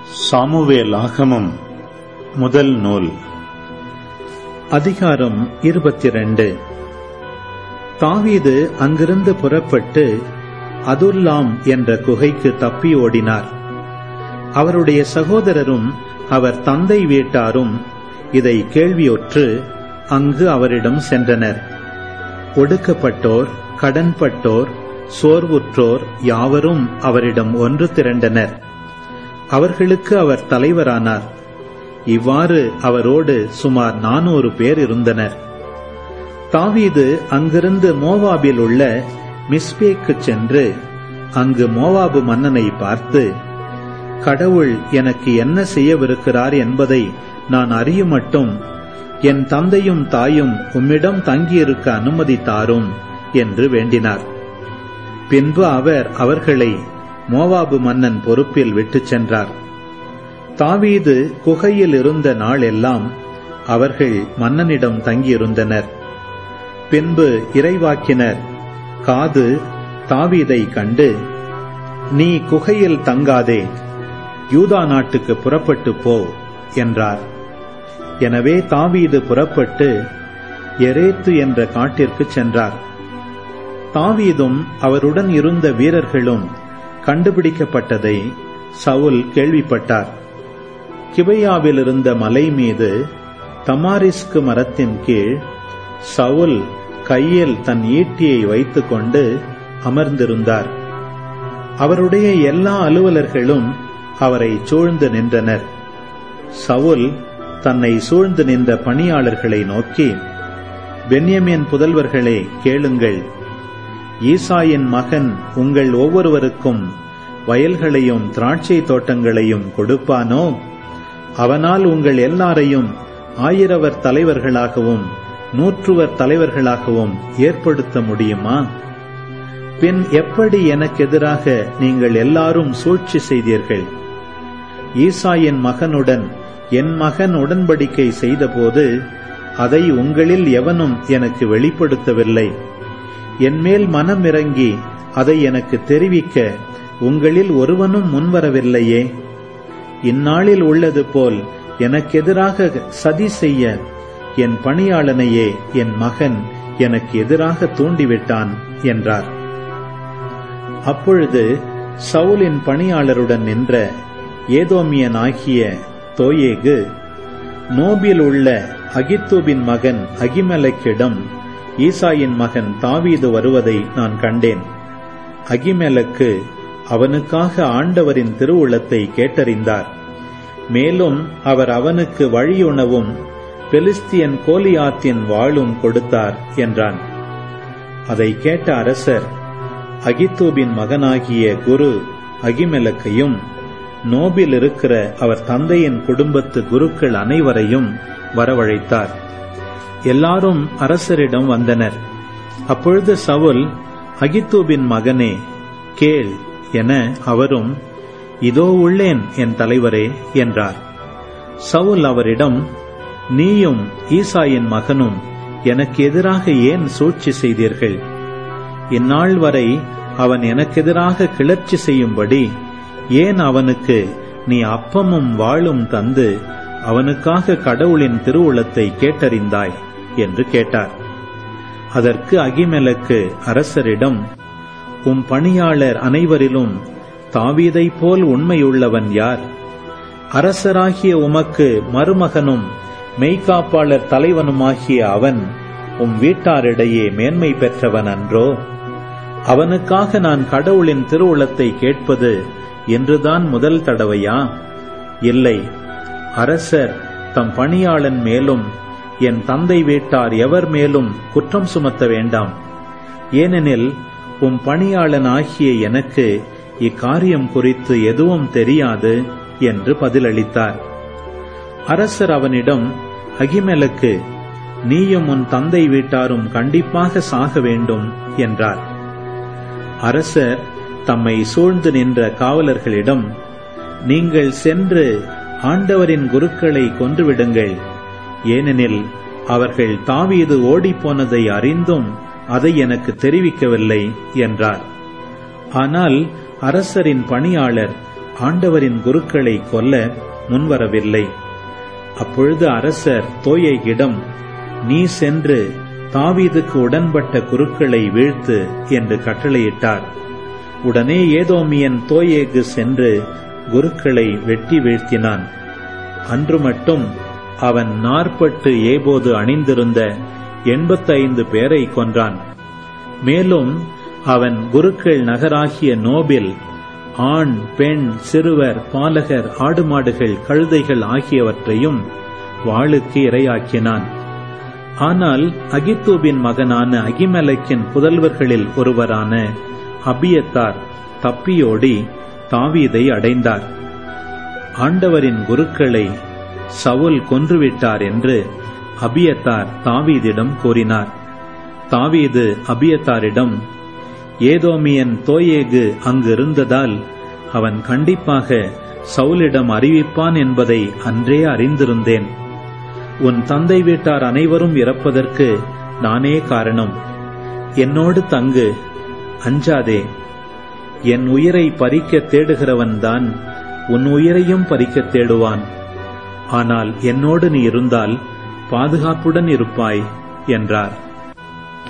Samuel ஆகமம் முதல் நூல் அதிகாரம் இருபத்தி ரெண்டு தாவீது அங்கிருந்து புறப்பட்டு அதுல்லாம் என்ற குகைக்கு தப்பி ஓடினார் அவருடைய சகோதரரும் அவர் தந்தை வீட்டாரும் இதை கேள்வியுற்று அங்கு அவரிடம் சென்றனர் ஒடுக்கப்பட்டோர் கடன்பட்டோர் சோர்வுற்றோர் யாவரும் அவரிடம் ஒன்று திரண்டனர் அவர்களுக்கு அவர் தலைவரானார் இவ்வாறு அவரோடு சுமார் நானூறு பேர் இருந்தனர் தாவீது அங்கிருந்து மோவாபில் உள்ள மிஸ்பேக்கு சென்று அங்கு மோவாபு மன்னனை பார்த்து கடவுள் எனக்கு என்ன செய்யவிருக்கிறார் என்பதை நான் அறியுமட்டும் என் தந்தையும் தாயும் உம்மிடம் தங்கியிருக்க அனுமதி தாரும் என்று வேண்டினார் பின்பு அவர் அவர்களை மோவாபு மன்னன் பொறுப்பில் விட்டுச் சென்றார் தாவீது குகையில் இருந்த நாளெல்லாம் அவர்கள் மன்னனிடம் தங்கியிருந்தனர் பின்பு இறைவாக்கினர் காது தாவீதை கண்டு நீ குகையில் தங்காதே யூதா நாட்டுக்கு புறப்பட்டு போ என்றார் எனவே தாவீது புறப்பட்டு எரேத்து என்ற காட்டிற்கு சென்றார் தாவீதும் அவருடன் இருந்த வீரர்களும் கண்டுபிடிக்கப்பட்டதை சவுல் கேள்விப்பட்டார் கிபையாவில் இருந்த மலை மீது தமாரிஸ்கு மரத்தின் கீழ் சவுல் கையில் தன் ஈட்டியை வைத்துக்கொண்டு அமர்ந்திருந்தார் அவருடைய எல்லா அலுவலர்களும் அவரை சூழ்ந்து நின்றனர் சவுல் தன்னை சூழ்ந்து நின்ற பணியாளர்களை நோக்கி பென்யமின் புதல்வர்களே கேளுங்கள் ஈசாயின் மகன் உங்கள் ஒவ்வொருவருக்கும் வயல்களையும் திராட்சை தோட்டங்களையும் கொடுப்பானோ அவனால் உங்கள் எல்லாரையும் ஆயிரவர் தலைவர்களாகவும் நூற்றுவர் தலைவர்களாகவும் ஏற்படுத்த முடியுமா பின் எப்படி எனக்கு எதிராக நீங்கள் எல்லாரும் சூழ்ச்சி செய்தீர்கள் ஈசாயின் மகனுடன் என் மகன் உடன்படிக்கை செய்தபோது அதை உங்களில் எவனும் எனக்கு வெளிப்படுத்தவில்லை என்மேல் மனம் இறங்கி அதை எனக்கு தெரிவிக்க உங்களில் ஒருவனும் முன்வரவில்லையே இந்நாளில் உள்ளது போல் எனக்கு எதிராக சதி செய்ய என் பணியாளனையே என் மகன் எனக்கு எதிராக தூண்டிவிட்டான் என்றார் அப்பொழுது சவுலின் பணியாளருடன் நின்ற ஏதோமியன் ஆகிய தோயேகு நோபில் உள்ள அகித்தூபின் மகன் அகிமெலக்கிடம் ஈசாயின் மகன் தாவீது வருவதை நான் கண்டேன் அகிமெலக்கு அவனுக்காக ஆண்டவரின் திருவுளத்தை கேட்டறிந்தார் மேலும் அவர் அவனுக்கு வழியுணவும் பெலிஸ்தியன் கோலியாத்தின் வாளும் கொடுத்தார் என்றான் அதை கேட்ட அரசர் அகித்தூபின் மகனாகிய குரு அகிமெலக்கையும் நோபில் இருக்கிற அவர் தந்தையின் குடும்பத்து குருக்கள் அனைவரையும் வரவழைத்தார் எல்லாரும் அரசரிடம் வந்தனர் அப்பொழுது சவுல் அகித்தூபின் மகனே கேள் என அவரும் இதோ உள்ளேன் என் தலைவரே என்றார் சவுல் அவரிடம் நீயும் ஈசாயின் மகனும் எனக்கு எதிராக ஏன் சூழ்ச்சி செய்தீர்கள் இந்நாள் வரை அவன் எனக்கெதிராக கிளர்ச்சி செய்யும்படி ஏன் அவனுக்கு நீ அப்பமும் வாளும் தந்து அவனுக்காக கடவுளின் திருவுளத்தை கேட்டறிந்தாய் என்று கேட்டார் அதற்கு அகிமெலக்கு அரசரிடம் உம் பணியாளர் அனைவரிலும் தாவீதைப் போல் உண்மையுள்ளவன் யார் அரசராகிய உமக்கு மருமகனும் மெய்காப்பாளர் தலைவனுமாகிய அவன் உம் வீட்டாரிடையே மேன்மை பெற்றவன் அன்றோ அவனுக்காக நான் கடவுளின் திருவுளத்தை கேட்பது என்றுதான் முதல் தடவையா இல்லை அரசர் தம் பணியாளன் மேலும் என் தந்தை வீட்டார் எவர் மேலும் குற்றம் சுமத்த வேண்டாம் ஏனெனில் உம் பணியாளன் ஆகிய எனக்கு இக்காரியம் குறித்து எதுவும் தெரியாது என்று பதிலளித்தார் அரசர் அவனிடம் அகிமெலுக்கு நீயும் உன் தந்தை வீட்டாரும் கண்டிப்பாக சாக வேண்டும் என்றார் அரசர் தம்மை சூழ்ந்து நின்ற காவலர்களிடம் நீங்கள் சென்று ஆண்டவரின் குருக்களை கொன்றுவிடுங்கள் ஏனெனில் அவர்கள் தாவீது ஓடிப்போனதை அறிந்தும் அதை எனக்கு தெரிவிக்கவில்லை என்றார் ஆனால் அரசரின் பணியாளர் ஆண்டவரின் குருக்களை கொல்ல முன்வரவில்லை அப்பொழுது அரசர் தோயையிடம் நீ சென்று தாவீதுக்கு உடன்பட்ட குருக்களை வீழ்த்து என்று கட்டளையிட்டார் உடனே ஏதோமியன் தோயேகு சென்று குருக்களை வெட்டி வீழ்த்தினான் அன்று மட்டும் அவன் நாற்பட்டு ஏபோது அணிந்திருந்த எண்பத்தைந்து பேரை கொன்றான் மேலும் அவன் குருக்கள் நகராகிய நோபில் ஆண் பெண் சிறுவர் பாலகர் ஆடு மாடுகள் கழுதைகள் ஆகியவற்றையும் வாளுக்கு இரையாக்கினான் ஆனால் அகித்தூபின் மகனான அகிமலைக்கின் புதல்வர்களில் ஒருவரான அபியத்தார் தப்பியோடி தாவீதை அடைந்தார் ஆண்டவரின் குருக்களை சவுல் கொன்றுவிட்டார் என்று அபியத்தார் தாவீதிடம் கூறினார் தாவீது அபியத்தாரிடம் ஏதோமியன் தோயேகு அங்கு இருந்ததால் அவன் கண்டிப்பாக சவுலிடம் அறிவிப்பான் என்பதை அன்றே அறிந்திருந்தேன் உன் தந்தை வீட்டார் அனைவரும் இறப்பதற்கு நானே காரணம் என்னோடு தங்கு அஞ்சாதே என் உயிரை பறிக்க தேடுகிறவன்தான் உன் உயிரையும் பறிக்க தேடுவான் ஆனால் என்னோடு நீ இருந்தால் பாதுகாப்புடன் இருப்பாய் என்றார்